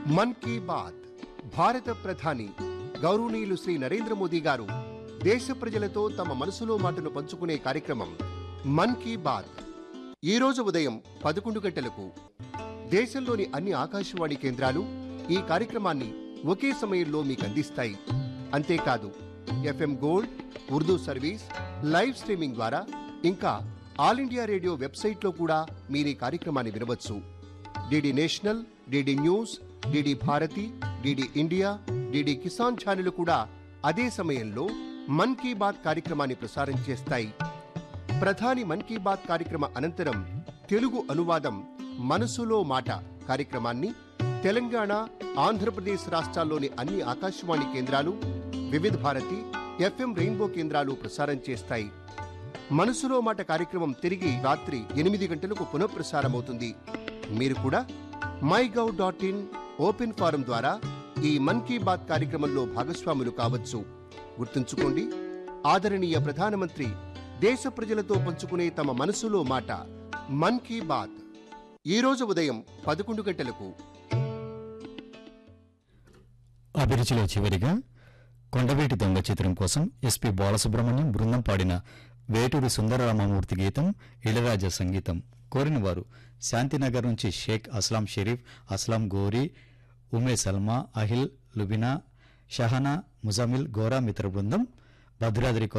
మన్ key bath భారత ప్రధాని గౌరవనీయులు శ్రీ నరేంద్ర మోదీ గారు దేశ ప్రజలతో తమ మనసులో మాటను పంచుకునే కార్యక్రమం మన్ కీ బాత్ ఈ రోజు ఉదయం పదకొండు గంటలకు దేశంలోని అన్ని ఆకాశవాణి కేంద్రాలు ఈ కార్యక్రమాన్ని ఒకే సమయంలో మీకు అందిస్తాయి అంతేకాదు FM gold Urdu service live streaming ద్వారా ఇంకా ఆల్ ఇండియా రేడియో వెబ్సైట్లో కూడా మీరు ఈ కార్యక్రమాన్ని వినవచ్చు DD national DD news DD Bharati DD India DD Kisan ఛానళ్లు కూడా అదే సమయంలో మన్ కీ బాత్ కార్యక్రమాన్ని ప్రసారం చేస్తాయి ప్రధాని మన్ కీ బాత్ కార్యక్రమ అనంతరం తెలుగు అనువాదం మనసులో మాట కార్యక్రమాన్ని తెలంగాణ ఆంధ్రప్రదేశ్ రాష్ట్రాల్లోని అన్ని ఆకాశవాణి కేంద్రాలు వివిధ భారతి ఎఫ్ఎం రెయిన్బో కేంద్రాలు ప్రసారం చేస్తాయి మనసులో మాట కార్యక్రమం తిరిగి రాత్రి ఎనిమిది గంటలకు పునఃప్రసారమవుతుంది మీరు కూడా my gov dot in open form ద్వారా ఈ మన్ కీ బాత్ కార్యక్రమంలో భాగస్వాములు కావచ్చు గుర్తుంచుకోండి ఆదరణీయ ప్రధానమంత్రి దేశ ప్రజలతో పంచుకునే తమ మనసులో మాట మన్ కీ బాత్ ఈ రోజు ఉదయం పదకొండు గంటలకు అభిరుచిలో చివరిగా కొండవేటి దొంగ చిత్రం కోసం ఎస్పి బాలసుబ్రహ్మణ్యం బృందం పాడిన వేటూరి సుందరరామమూర్తి గీతం ఇళరాజా సంగీతం కోరిన వారు శాంతినగర్ నుంచి షేక్ అస్లాం షరీఫ్ అస్లాం గోరీ ఉమే సల్మా అహిల్ లుబినా షహనా ముజామిల్ గోరా మిత్ర బృందం భద్రాద్రి